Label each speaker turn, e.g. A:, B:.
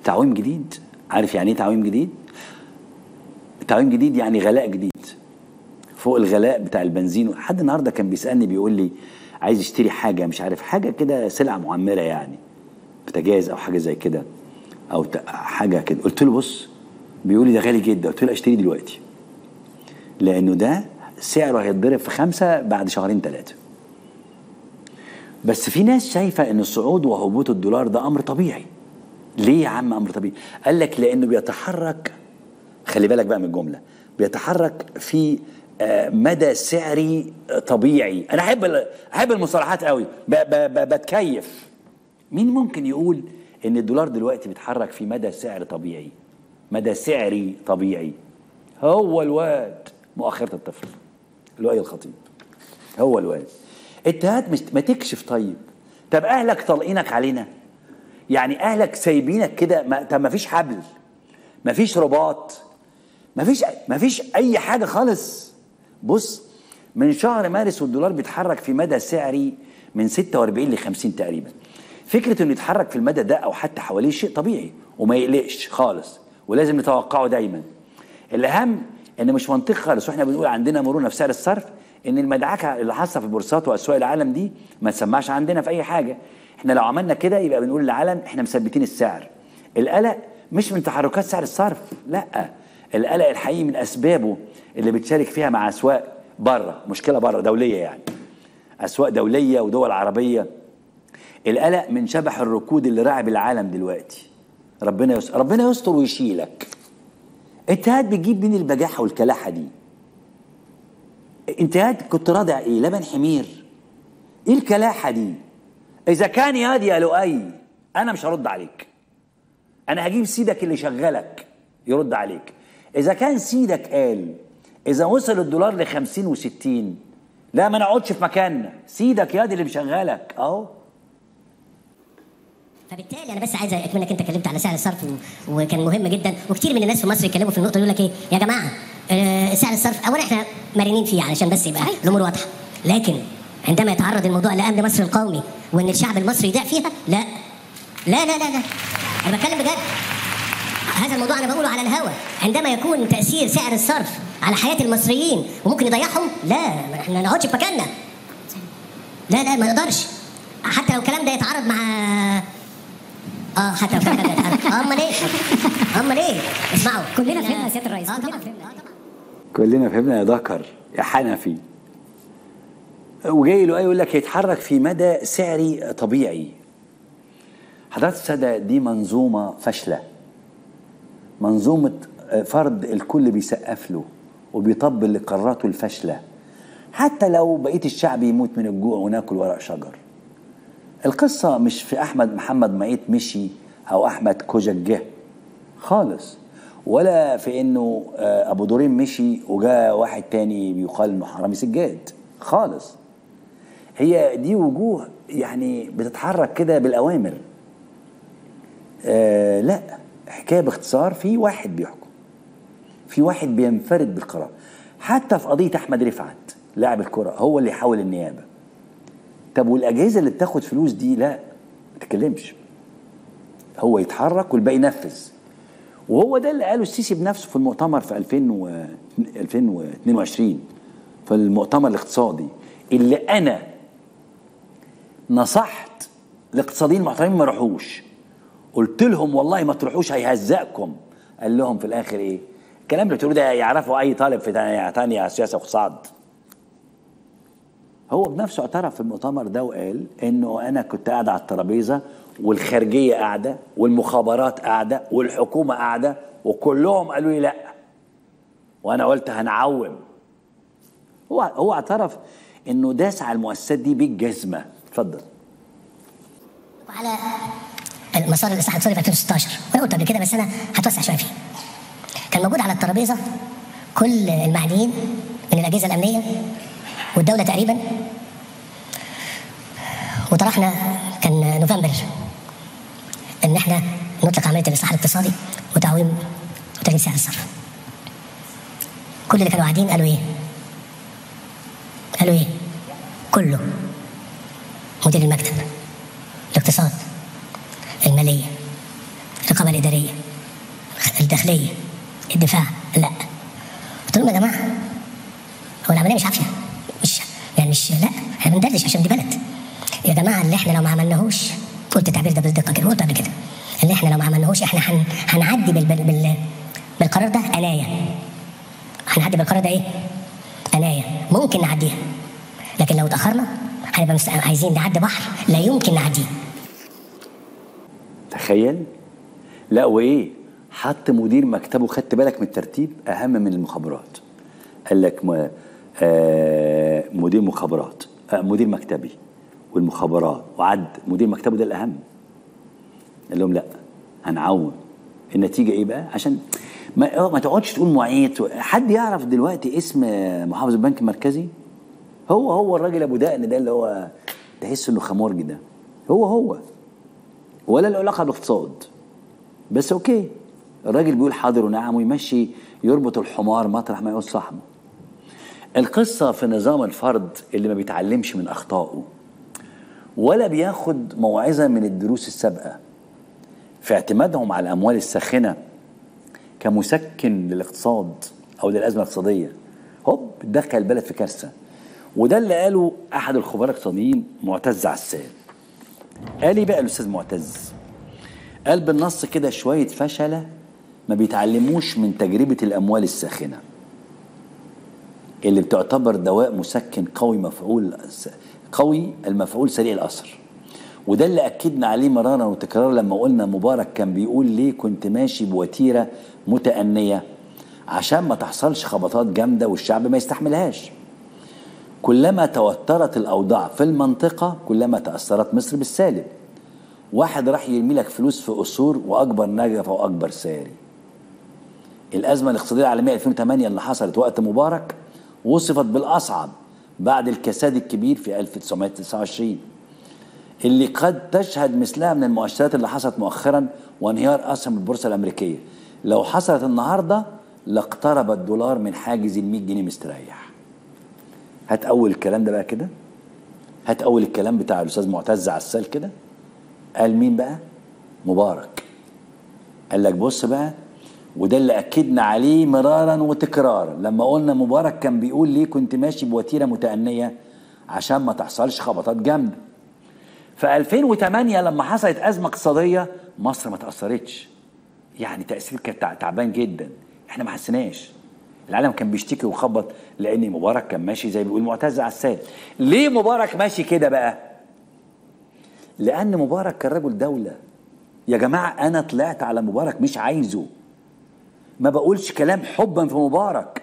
A: تعويم جديد عارف يعني ايه تعويم جديد تعويم جديد يعني غلاء جديد فوق الغلاء بتاع البنزين حد النهارده كان بيسالني بيقول لي عايز يشتري حاجه مش عارف حاجه كده سلعه معمره يعني بوتاجاز او حاجه زي كده او ت- حاجه كده قلت له بص بيقول لي ده غالي جدا قلت له اشتري دلوقتي لانه ده سعره هيتضرب في خمسه بعد شهرين ثلاثه بس في ناس شايفه ان صعود وهبوط الدولار ده امر طبيعي ليه يا عم امر طبيعي قال لك لانه بيتحرك خلي بالك بقى من الجمله بيتحرك في آه، مدى سعري طبيعي انا احب ال- احب المصطلحات قوي ب- ب- ب- بتكيف مين ممكن يقول ان الدولار دلوقتي بيتحرك في مدى سعر طبيعي مدى سعري طبيعي هو الواد مؤخرة الطفل لؤي الخطيب هو الواد انت مش ما تكشف طيب طب اهلك طالقينك علينا يعني اهلك سايبينك كده ما طب ما فيش حبل ما فيش رباط ما فيش ما فيش اي حاجه خالص بص من شهر مارس والدولار بيتحرك في مدى سعري من 46 ل 50 تقريبا فكره انه يتحرك في المدى ده او حتى حواليه شيء طبيعي وما يقلقش خالص ولازم نتوقعه دايما الاهم ان مش منطقي خالص واحنا بنقول عندنا مرونه في سعر الصرف ان المدعكه اللي حاصله في البورصات واسواق العالم دي ما تسمعش عندنا في اي حاجه احنا لو عملنا كده يبقى بنقول للعالم احنا مثبتين السعر القلق مش من تحركات سعر الصرف لا القلق الحقيقي من اسبابه اللي بتشارك فيها مع اسواق بره مشكله بره دوليه يعني اسواق دوليه ودول عربيه القلق من شبح الركود اللي راعب العالم دلوقتي ربنا يستر ربنا يستر ويشيلك انت هات بتجيب مين البجاحه والكلاحه دي انت هات كنت راضع ايه لبن حمير ايه الكلاحه دي اذا كان يا دي يا لؤي انا مش هرد عليك انا هجيب سيدك اللي شغلك يرد عليك اذا كان سيدك قال اذا وصل الدولار ل 50 و60 لا ما نقعدش في مكاننا سيدك يا دي اللي مشغلك اهو
B: فبالتالي انا بس عايز اكمنك انت اتكلمت على سعر الصرف و... وكان مهم جدا وكتير من الناس في مصر يتكلموا في النقطه يقول لك ايه يا جماعه آه سعر الصرف اولا احنا مرنين فيه علشان بس يبقى الامور واضحه لكن عندما يتعرض الموضوع لامن مصر القومي وان الشعب المصري يضيع فيها لا لا لا لا لا انا بتكلم بجد هذا الموضوع انا بقوله على الهوا عندما يكون تاثير سعر الصرف على حياه المصريين وممكن يضيعهم لا ما احنا ما نقعدش في مكاننا لا لا ما نقدرش حتى لو الكلام ده يتعارض مع اه حتى لو الكلام ده يتعارض آه، امال ايه امال ايه اسمعوا
C: كلنا فهمنا يا سياده الرئيس
B: اه
C: كلنا
B: طبعا
C: فهمنا
B: آه طبعا
A: كلنا فهمنا يا ذكر يا حنفي وجاي له يقول لك يتحرك في مدى سعري طبيعي حضرات السادة دي منظومة فاشلة منظومة آه، فرد الكل بيسقف له وبيطبل لقراراته الفاشلة حتى لو بقية الشعب يموت من الجوع وناكل ورق شجر القصة مش في أحمد محمد معيط مشي أو أحمد كوجك جه خالص ولا في إنه آه، أبو دورين مشي وجاء واحد تاني بيقال إنه حرامي سجاد خالص هي دي وجوه يعني بتتحرك كده بالأوامر آه لا حكاية باختصار في واحد بيحكم في واحد بينفرد بالقرار حتى في قضية أحمد رفعت لاعب الكرة هو اللي يحاول النيابة طب والاجهزه اللي بتاخد فلوس دي لا ما تتكلمش هو يتحرك والباقي ينفذ وهو ده اللي قاله السيسي بنفسه في المؤتمر في 2000 و 2022 في المؤتمر الاقتصادي اللي انا نصحت الاقتصاديين المحترمين ما يروحوش قلت لهم والله ما تروحوش هيهزقكم قال لهم في الاخر ايه الكلام اللي بتقولوه ده يعرفه اي طالب في تانية تانية سياسه واقتصاد هو بنفسه اعترف في المؤتمر ده وقال انه انا كنت قاعد على الترابيزه والخارجيه قاعده والمخابرات قاعده والحكومه قاعده وكلهم قالوا لي لا وانا قلت هنعوم هو هو اعترف انه داس على المؤسسات دي بالجزمه اتفضل
B: وعلى المسار الاصلاح الاقتصادي في 2016 وانا قلت قبل كده بس انا هتوسع شويه فيه كان موجود على الترابيزه كل المعنيين من الاجهزه الامنيه والدوله تقريبا وطرحنا كان نوفمبر ان احنا نطلق عمليه الاصلاح الاقتصادي وتعويم وتغيير سعر الصرف كل اللي كانوا قاعدين قالوا ايه؟ قالوا ايه؟ كله مدير المكتب الاقتصاد الماليه الرقابه الاداريه الداخليه الدفاع لا قلت لهم يا جماعه هو العمليه مش عافيه مش يعني مش لا احنا بندردش عشان دي بلد يا جماعه اللي احنا لو ما عملناهوش قلت التعبير ده بدقه كده قلت قبل كده اللي احنا لو ما عملناهوش احنا هن... هنعدي بال... بال... بال... بالقرار ده عنايه هنعدي بالقرار ده ايه؟ عنايه ممكن نعديها لكن لو اتاخرنا هنبقى مست... عايزين نعدي بحر لا يمكن نعديه
A: تخيل لا وايه حط مدير مكتبه خدت بالك من الترتيب اهم من المخابرات قال لك م... آه مدير مخابرات آه مدير مكتبي والمخابرات وعد مدير مكتبه ده الاهم قال لهم لا هنعون النتيجه ايه بقى عشان ما, ما تقعدش تقول معيط حد يعرف دلوقتي اسم محافظ البنك المركزي هو هو الراجل ابو دقن ده اللي هو تحس انه خمورجي ده هو هو ولا له علاقه بالاقتصاد بس اوكي الراجل بيقول حاضر ونعم ويمشي يربط الحمار مطرح ما يقول صاحبه القصة في نظام الفرد اللي ما بيتعلمش من أخطائه ولا بياخد موعظة من الدروس السابقة في اعتمادهم على الأموال الساخنة كمسكن للاقتصاد أو للأزمة الاقتصادية هوب دخل البلد في كارثة وده اللي قاله أحد الخبراء الاقتصاديين معتز عسال قال ايه بقى الأستاذ معتز قال بالنص كده شوية فشلة ما بيتعلموش من تجربة الأموال الساخنة اللي بتعتبر دواء مسكن قوي مفعول قوي المفعول سريع الأثر وده اللي أكدنا عليه مرارا وتكرارا لما قلنا مبارك كان بيقول ليه كنت ماشي بوتيرة متأنية عشان ما تحصلش خبطات جامدة والشعب ما يستحملهاش كلما توترت الأوضاع في المنطقة كلما تأثرت مصر بالسالب واحد راح يرمي لك فلوس في قصور وأكبر نجفة وأكبر ساري الأزمة الاقتصادية العالمية 2008 اللي حصلت وقت مبارك وصفت بالأصعب بعد الكساد الكبير في 1929 اللي قد تشهد مثلها من المؤشرات اللي حصلت مؤخرا وانهيار أسهم البورصة الأمريكية لو حصلت النهاردة لاقترب الدولار من حاجز ال 100 جنيه مستريح هات أول الكلام ده بقى كده هات أول الكلام بتاع الأستاذ معتز عسال كده قال مين بقى مبارك قال لك بص بقى وده اللي اكدنا عليه مرارا وتكرارا لما قلنا مبارك كان بيقول ليه كنت ماشي بوتيره متأنيه عشان ما تحصلش خبطات جامده في 2008 لما حصلت ازمه اقتصاديه مصر ما تاثرتش يعني تاثير كان تعبان جدا احنا ما حسيناش العالم كان بيشتكي ويخبط لان مبارك كان ماشي زي بيقول معتز عسال ليه مبارك ماشي كده بقى لان مبارك كان رجل دوله يا جماعه انا طلعت على مبارك مش عايزه ما بقولش كلام حبا في مبارك